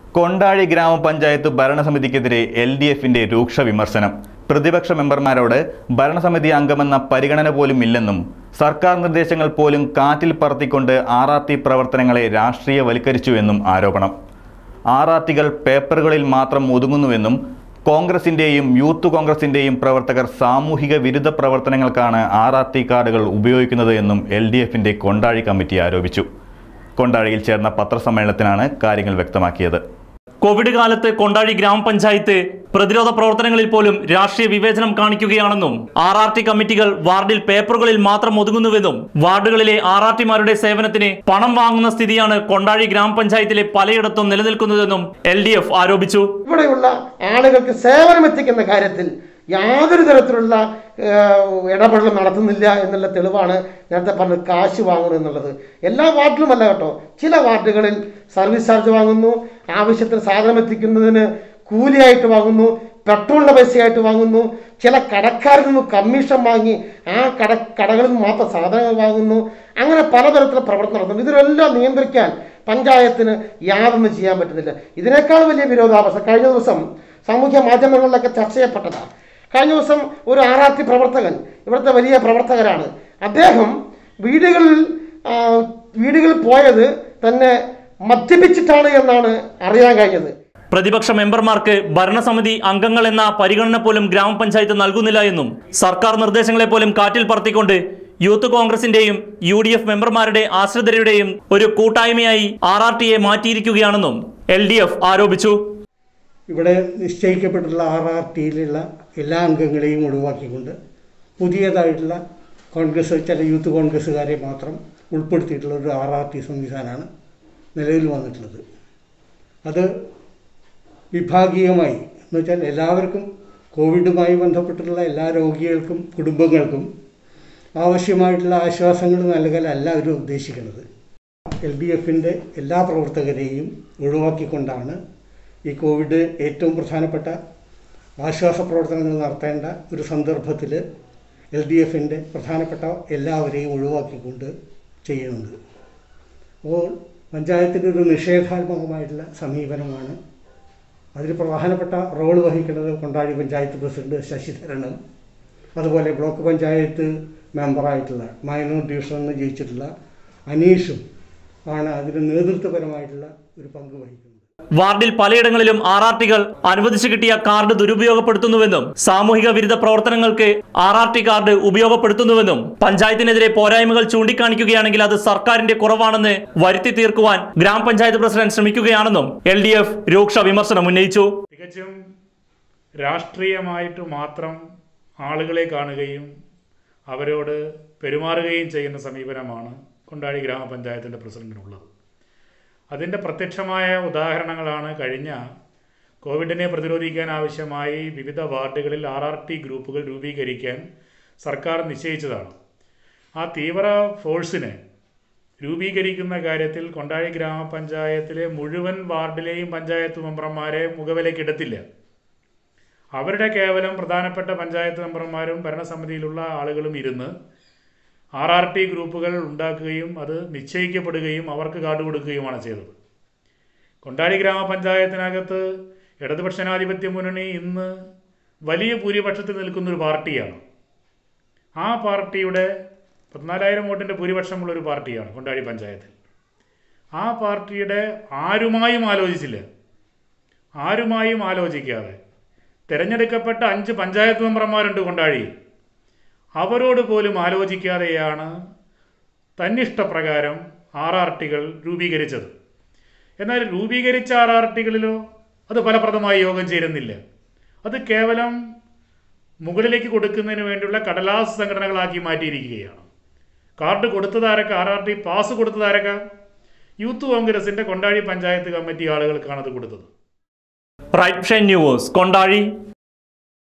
കൊണ്ടാഴി ഗ്രാമപഞ്ചായത്ത് ഭരണസമിതിക്കെതിരെ L D എഫിന്റെ രൂക്ഷ വിമർശനം പ്രതിപക്ഷ മെമ്പർമാരോട് ഭരണസമിതി അംഗമെന്ന പരിഗണന പോലും ഇല്ലെന്നും സർക്കാർ നിർദ്ദേശങ്ങൾ പോലും കാറ്റിൽ പറത്തിക്കൊണ്ട് ആർ ആർ ടി പ്രവർത്തനങ്ങളെ രാഷ്ട്രീയവൽക്കരിച്ചുവെന്നും ആരോപണം ആർ ആർ ടികൾ പേപ്പറുകളിൽ മാത്രം ഒതുങ്ങുന്നുവെന്നും കോൺഗ്രസിന്റെയും യൂത്ത് കോൺഗ്രസിന്റെയും പ്രവർത്തകർ സാമൂഹിക വിരുദ്ധ പ്രവർത്തനങ്ങൾക്കാണ് ആർ ആർ ടി കാർഡുകൾ ഉപയോഗിക്കുന്നത് എന്നും എൽ ഡി എഫിന്റെ കൊണ്ടാഴി കമ്മിറ്റി ആരോപിച്ചു കൊണ്ടാഴിയിൽ ചേർന്ന പത്രസമ്മേളനത്തിലാണ് കാര്യങ്ങൾ വ്യക്തമാക്കിയത് കോവിഡ് കാലത്ത് കൊണ്ടാഴി ഗ്രാമപഞ്ചായത്ത് പ്രതിരോധ പ്രവർത്തനങ്ങളിൽ പോലും രാഷ്ട്രീയ വിവേചനം കാണിക്കുകയാണെന്നും ആർ ആർ ടി കമ്മിറ്റികൾ വാർഡിൽ പേപ്പറുകളിൽ മാത്രം ഒതുങ്ങുന്നുവെന്നും വാർഡുകളിലെ ആർ ആർ ടിമാരുടെ സേവനത്തിന് പണം വാങ്ങുന്ന സ്ഥിതിയാണ് കൊണ്ടാഴി ഗ്രാമപഞ്ചായത്തിലെ പലയിടത്തും നിലനിൽക്കുന്നതെന്നും എൽ ഡി എഫ് ആരോപിച്ചു ഇവിടെയുള്ള ആളുകൾക്ക് സേവനം എത്തിക്കുന്ന കാര്യത്തിൽ യാതൊരു തരത്തിലുള്ള ഏഹ്, ഇടപെടലും നടത്തുന്നില്ല എന്നുള്ള തെളിവാണ് നേരത്തെ പറഞ്ഞത് കാശ് വാങ്ങുന്നു എന്നുള്ളത് എല്ലാ വാർഡിലുമല്ല കേട്ടോ ചില വാർഡുകളിൽ സർവീസ് ചാർജ് വാങ്ങുന്നു ആവശ്യത്തിന് സാധനം എത്തിക്കുന്നതിന് കൂലിയായിട്ട് വാങ്ങുന്നു പെട്രോളിൻ്റെ പൈസയായിട്ട് വാങ്ങുന്നു ചില കടക്കാരിൽ നിന്ന് കമ്മീഷൻ വാങ്ങി ആ കട കടകളിൽ നിന്ന് മാത്രം സാധനങ്ങൾ വാങ്ങുന്നു അങ്ങനെ പലതരത്തിലുള്ള പ്രവർത്തനം നടത്തുന്നു ഇതിനെല്ലാം നിയന്ത്രിക്കാൻ പഞ്ചായത്തിന് യാതൊന്നും ചെയ്യാൻ പറ്റുന്നില്ല ഇതിനേക്കാൾ വലിയ വിരോധാഭാസം കഴിഞ്ഞ ദിവസം സാമൂഹ്യ മാധ്യമങ്ങളിലൊക്കെ ചർച്ച ചെയ്യപ്പെട്ടതാണ് കഴിഞ്ഞ ദിവസം ഒരു ആർ ആർ ടി പ്രവർത്തകൻ ഇവിടുത്തെ വലിയ പ്രവർത്തകരാണ് അദ്ദേഹം വീടുകളിൽ ആ, വീടുകളിൽ പോയത് തന്നെ മദ്യപിച്ചിട്ടാണ് എന്നാണ് അറിയാൻ കഴിഞ്ഞത് പ്രതിപക്ഷ മെമ്പർമാർക്ക് ഭരണസമിതി അംഗങ്ങൾ എന്ന പരിഗണന പോലും ഗ്രാമപഞ്ചായത്ത് നൽകുന്നില്ല എന്നും സർക്കാർ നിർദ്ദേശങ്ങളെ പോലും കാറ്റിൽ പറത്തിക്കൊണ്ട് യൂത്ത് കോൺഗ്രസിന്റെയും യു ഡി എഫ് മെമ്പർമാരുടെ ആശ്രിതരുടെയും ഒരു കൂട്ടായ്മയായി ആർ ആർ ടിയെ മാറ്റിയിരിക്കുകയാണെന്നും എൽ ഡി എഫ് ആരോപിച്ചു ഇവിടെ നിശ്ചയിക്കപ്പെട്ടിട്ടുള്ള ആർ ആർ ടിയിലുള്ള എല്ലാ അംഗങ്ങളെയും ഒഴിവാക്കിക്കൊണ്ട് പുതിയതായിട്ടുള്ള കോൺഗ്രസ് ചില യൂത്ത് കോൺഗ്രസ്സുകാരെ മാത്രം ഉൾപ്പെടുത്തിയിട്ടുള്ള ഒരു ആർ ആർ ടി സംവിധാനമാണ് നിലവിൽ വന്നിട്ടുള്ളത് അത് വിഭാഗീയമായി എന്ന് വെച്ചാൽ എല്ലാവർക്കും കോവിഡുമായി ബന്ധപ്പെട്ടിട്ടുള്ള എല്ലാ രോഗികൾക്കും കുടുംബങ്ങൾക്കും ആവശ്യമായിട്ടുള്ള ആശ്വാസങ്ങൾ നൽകലല്ല അവർ ഉദ്ദേശിക്കുന്നത് എൽ ഡി എഫിൻ്റെ എല്ലാ പ്രവർത്തകരെയും ഒഴിവാക്കിക്കൊണ്ടാണ് ഈ കോവിഡ് ഏറ്റവും പ്രധാനപ്പെട്ട ആശ്വാസ പ്രവർത്തനങ്ങൾ നടത്തേണ്ട ഒരു സന്ദർഭത്തിൽ എൽ ഡി എഫിൻ്റെ പ്രധാനപ്പെട്ട എല്ലാവരെയും ഒഴിവാക്കിക്കൊണ്ട് ചെയ്യുന്നത് അപ്പോൾ പഞ്ചായത്തിൻ്റെ ഒരു നിഷേധാത്മകമായിട്ടുള്ള സമീപനമാണ് അതിൽ പ്രധാനപ്പെട്ട റോൾ വഹിക്കുന്നത് കൊണ്ടാഴി പഞ്ചായത്ത് പ്രസിഡന്റ് ശശിധരനും അതുപോലെ ബ്ലോക്ക് പഞ്ചായത്ത് മെമ്പറായിട്ടുള്ള മൈനൂർ ഡിവിഷനിൽ നിന്ന് ജയിച്ചിട്ടുള്ള അനീഷും ആണ് അതിന് നേതൃത്വപരമായിട്ടുള്ള ഒരു പങ്ക് വഹിക്കുന്നത് വാർഡിൽ പലയിടങ്ങളിലും ആർ ആർ ടികൾ അനുവദിച്ചു കിട്ടിയ കാർഡ് ദുരുപയോഗപ്പെടുത്തുന്നുവെന്നും സാമൂഹിക വിരുദ്ധ പ്രവർത്തനങ്ങൾക്ക് ആർ ആർ ടി കാർഡ് ഉപയോഗപ്പെടുത്തുന്നുവെന്നും പഞ്ചായത്തിനെതിരെ പോരായ്മകൾ ചൂണ്ടിക്കാണിക്കുകയാണെങ്കിൽ അത് സർക്കാരിന്റെ കുറവാണെന്ന് വരുത്തി തീർക്കുവാൻ ഗ്രാമപഞ്ചായത്ത് പ്രസിഡന്റ് ശ്രമിക്കുകയാണെന്നും എൽ ഡി എഫ് രൂക്ഷ വിമർശനം ഉന്നയിച്ചു തികച്ചും രാഷ്ട്രീയമായിട്ട് മാത്രം ആളുകളെ കാണുകയും അവരോട് പെരുമാറുകയും ചെയ്യുന്ന സമീപനമാണ് കൊണ്ടാഴി ഗ്രാമപഞ്ചായത്തിൻ്റെ പ്രസിഡന്റിനുള്ളത് അതിൻ്റെ പ്രത്യക്ഷമായ ഉദാഹരണങ്ങളാണ് കഴിഞ്ഞ കോവിഡിനെ പ്രതിരോധിക്കാൻ ആവശ്യമായി വിവിധ വാർഡുകളിൽ ആർ ആർ ടി ഗ്രൂപ്പുകൾ രൂപീകരിക്കാൻ സർക്കാർ നിശ്ചയിച്ചതാണ് ആ തീവ്ര ഫോഴ്സിനെ രൂപീകരിക്കുന്ന കാര്യത്തിൽ കൊണ്ടാഴി ഗ്രാമപഞ്ചായത്തിലെ മുഴുവൻ വാർഡിലെയും പഞ്ചായത്ത് മെമ്പർമാരെ മുഖവിലേക്ക് എടുത്തില്ല അവരുടെ കേവലം പ്രധാനപ്പെട്ട പഞ്ചായത്ത് മെമ്പർമാരും ഭരണസമിതിയിലുള്ള ആളുകളും ഇരുന്ന് ആർ ആർ ടി ഗ്രൂപ്പുകൾ ഉണ്ടാക്കുകയും അത് നിശ്ചയിക്കപ്പെടുകയും അവർക്ക് കാർഡ് കൊടുക്കുകയുമാണ് ചെയ്തത് കൊണ്ടാടി ഗ്രാമപഞ്ചായത്തിനകത്ത് ഇടതുപക്ഷനാധിപത്യ മുന്നണി ഇന്ന് വലിയ ഭൂരിപക്ഷത്തിൽ നിൽക്കുന്ന ഒരു പാർട്ടിയാണ് ആ പാർട്ടിയുടെ പതിനാലായിരം വോട്ടിൻ്റെ ഭൂരിപക്ഷമുള്ള ഒരു പാർട്ടിയാണ് കൊണ്ടാടി പഞ്ചായത്തിൽ ആ പാർട്ടിയുടെ ആരുമായും ആലോചിച്ചില്ല ആരുമായും ആലോചിക്കാതെ തിരഞ്ഞെടുക്കപ്പെട്ട അഞ്ച് പഞ്ചായത്ത് മെമ്പർമാരുണ്ട് കൊണ്ടാഴിയിൽ അവരോട് പോലും ആലോചിക്കാതെയാണ് തന്നിഷ്ടപ്രകാരം ആർ ആർ ടികൾ രൂപീകരിച്ചത് എന്നാൽ രൂപീകരിച്ച ആർ ആർ ടികളിലോ അത് ഫലപ്രദമായി യോഗം ചേരുന്നില്ല അത് കേവലം മുകളിലേക്ക് കൊടുക്കുന്നതിന് വേണ്ടിയുള്ള കടലാസ് സംഘടനകളാക്കി മാറ്റിയിരിക്കുകയാണ് കാർഡ് കൊടുത്തതാരൊക്കെ ആർ ആർ ടി പാസ് കൊടുത്തതാരൊക്കെ യൂത്ത് കോൺഗ്രസിൻ്റെ കൊണ്ടാഴി പഞ്ചായത്ത് കമ്മിറ്റി ആളുകൾക്കാണ് അത് കൊടുത്തത് റൈറ്റ് ഷൈൻ ന്യൂസ് കൊണ്ടാഴി